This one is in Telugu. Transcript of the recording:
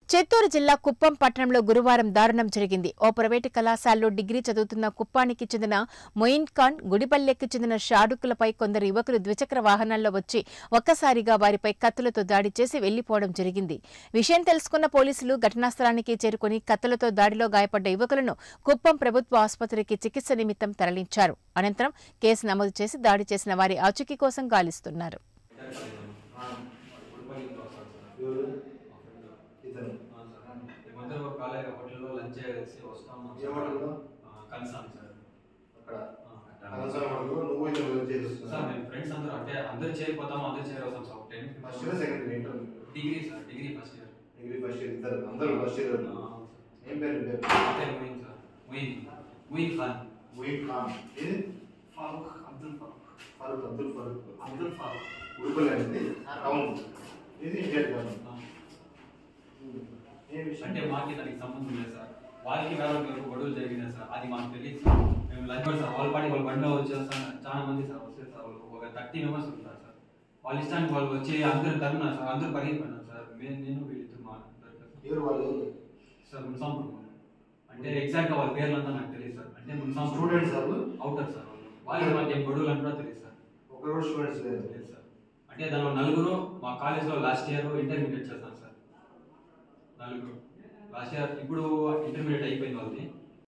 చిత్తూరు జిల్లా కుప్పం పట్టణంలో గురువారం దారుణం జరిగింది ఓ ప్రైవేటు కళాశాలలో డిగ్రీ చదువుతున్న కుప్పానికి చెందిన మొయిన్ ఖాన్ గుడిపల్లెకి చెందిన షాడుకులపై కొందరు యువకులు ద్విచక్ర వాహనాల్లో వచ్చి ఒక్కసారిగా వారిపై కత్తులతో దాడి చేసి వెళ్లిపోవడం జరిగింది విషయం తెలుసుకున్న పోలీసులు ఘటనా స్థలానికి చేరుకుని కత్తులతో దాడిలో గాయపడ్డ యువకులను కుప్పం ప్రభుత్వ ఆసుపత్రికి చికిత్స నిమిత్తం తరలించారు అనంతరం కేసు నమోదు చేసి దాడి చేసిన వారి ఆచూకీ కోసం గాలిస్తున్నారు ఎవరు ఇతను మేమందరూ కాలేజ్ హోటల్లో లంచ్ చేసి వస్తాము ఏ హోటల్లో? కన్సాం సార్ అక్కడ ఆ, అనవసరం అడుగు నువ్వు ఇతను సార్ చేస్తున్నా మేము ఫ్రెండ్స్ అందరూ అంటే అందరు చేరిపోతాము అందరు చేరి వస్తాం sir ten first year second year inter degree sir degree first year degree first year ఇద్దరు అందరూ ఫస్ట్ ఇయర్ ఏం పేరు నీ పేరు అంటే ముయిన్ సార్ ముయిన్ ముయిన్ ఖాన్ ముయిన్ ఖాన్ ఇది ఫారూక్ అబ్దుల్ ఫారూక్ ఫారూక్ అబ్దుల్ ఫారూక్ అబ్దుల్ ఫారూక్ ఉడుపల్లి అనేది టౌన్ ఇది ఇండియన్ టౌన్ ఆ, ఏ విషయం అంటే మాకి దానికి సంబంధం లేదు సార్ వాళ్ళకి వేరే వాళ్ళకి గొడవలు జరిగినాయి సార్ అది మాకు తెలియదు సార్ మేము లంచ్ సార్ వాళ్ళ పాటి వాళ్ళ బండిలో వచ్చేస్తాం చాలా మంది సార్ వస్తే సార్ వాళ్ళు ఒక థర్టీ మెంబర్స్ ఉంటారు సార్ వాళ్ళ ఇష్టానికి వాళ్ళు వచ్చి అందరు తరున్నారు సార్ అందరూ పరిగెత్తిపోయినారు సార్ మేము నేను వీళ్ళిద్దరు మాట్లాడతారు ఎవరు వాళ్ళు సార్ మున్సాంపురం వాళ్ళు. అంటే ఎగ్జాక్ట్ గా వాళ్ళ పేర్లంతా నాకు తెలియదు సార్ అంటే మున్సాంపురం స్టూడెంట్స్ వాళ్ళు అవుతారు సార్ వాళ్ళు వాళ్ళు మాకు ఏం గొడవలు అంటున్నా తెలియదు సార్ ఒకరు స్టూడెంట్స్ లేదు లేదు సార్ అంటే దానిలో నలుగురు మా కాలేజ్లో లాస్ట్ ఇయర్ ఇంటర్మీడియట్ చేస్తాను సార్ నలుగురు లాస్ట్ ఇయర్ ఇప్పుడు ఇంటర్మీడియట్ అయిపోయింది వాళ్ళది